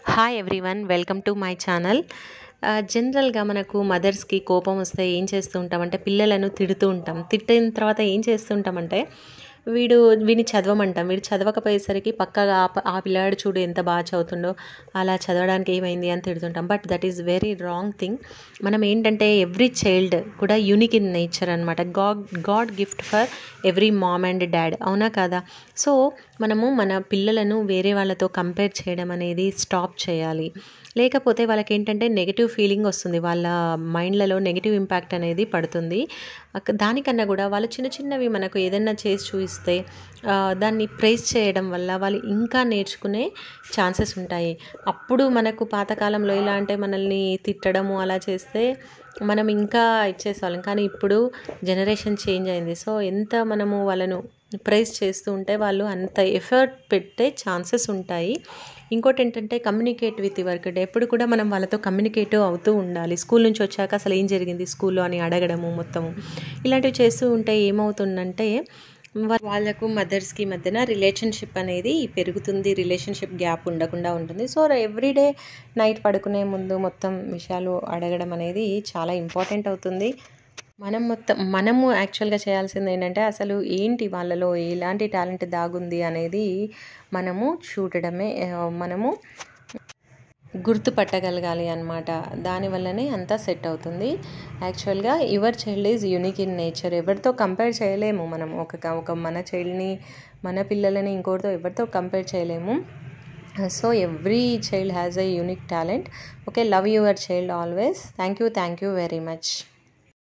hi everyone welcome to my channel జనరల్గా మనకు మదర్స్కి కోపం వస్తే ఏం చేస్తూ ఉంటామంటే పిల్లలను తిడుతూ ఉంటాం తిట్టిన తర్వాత ఏం చేస్తూ ఉంటామంటే వీడు వీడిని చదవమంటాం వీడు చదవకపోయేసరికి పక్కగా ఆ ప- ఆ పిల్లాడు చూడు ఎంత బాగా చదువుతుండో అలా చదవడానికి ఏమైంది అని తిడుతుంటాం but that is very wrong thing మనం ఏంటంటే ఎవ్రీ చైల్డ్ కూడా యూనిక్ ఇన్ నేచర్ అనమాట God God gift for every mom and dad అవునా కదా సో మనము మన పిల్లలను వేరే వాళ్ళతో కంపేర్ చేయడం అనేది స్టాప్ చేయాలి లేకపోతే వాళ్ళకి ఏంటంటే నెగిటివ్ ఫీలింగ్ వస్తుంది వాళ్ళ మైండ్లలో నెగిటివ్ ఇంపాక్ట్ అనేది పడుతుంది అక్క- దానికన్నా కూడా వాళ్ళు చిన్న చిన్నవి మనకు ఏదైనా చేసి చూపిస్తే ఆ, దాన్ని ప్రైజ్ చేయడం వల్ల వాళ్ళు ఇంకా నేర్చుకునే ఛాన్సెస్ ఉంటాయి అప్పుడు మనకు పాతకాలంలో ఎలా అంటే మనల్ని తిట్టడము అలా చేస్తే మనం ఇంకా ఇచ్చేసేవాళ్ళం కానీ ఇప్పుడు జనరేషన్ చేంజ్ అయింది సో ఎంత మనము వాళ్ళను ప్రైజ్ చేస్తూ ఉంటే వాళ్ళు అంత ఎఫర్ట్ పెట్టే ఛాన్సెస్ ఉంటాయి ఇంకోటి ఏంటంటే కమ్యూనికేట్ విత్ వర్క్ ఎప్పుడు కూడా మనం వాళ్ళతో కమ్యూనికేటివ్ అవుతూ ఉండాలి స్కూల్ నుంచి వచ్చాక అసలు ఏం జరిగింది స్కూల్లో అని అడగడము మొత్తము ఇలాంటివి చేస్తూ ఉంటే ఏమవుతుందంటే వా- వాళ్ళకు మదర్స్కి మధ్యన రిలేషన్షిప్ అనేది పెరుగుతుంది రిలేషన్షిప్ గ్యాప్ ఉండకుండా ఉంటుంది సో ఎవ్రీడే నైట్ పడుకునే ముందు మొత్తం విషయాలు అడగడం అనేది చాలా ఇంపార్టెంట్ అవుతుంది మనం మొత్తం మనము యాక్చువల్గా చేయాల్సింది ఏంటంటే అసలు ఏంటి వాళ్ళలో ఎలాంటి టాలెంట్ దాగుంది అనేది మనము చూడడమే ఆ, మనము గుర్తుపట్టగలగాలి అనమాట దానివల్లనే అంతా సెట్ అవుతుంది యాక్చువల్గా your child is unique in nature ఎవరితో కంపేర్ చేయలేము మనం ఒక ఒక మన చైల్డ్ని మన పిల్లలని ఇంకోటితో ఎవరితో కంపేర్ చేయలేము so every child has a unique talent okay love your child always thank you thank you very much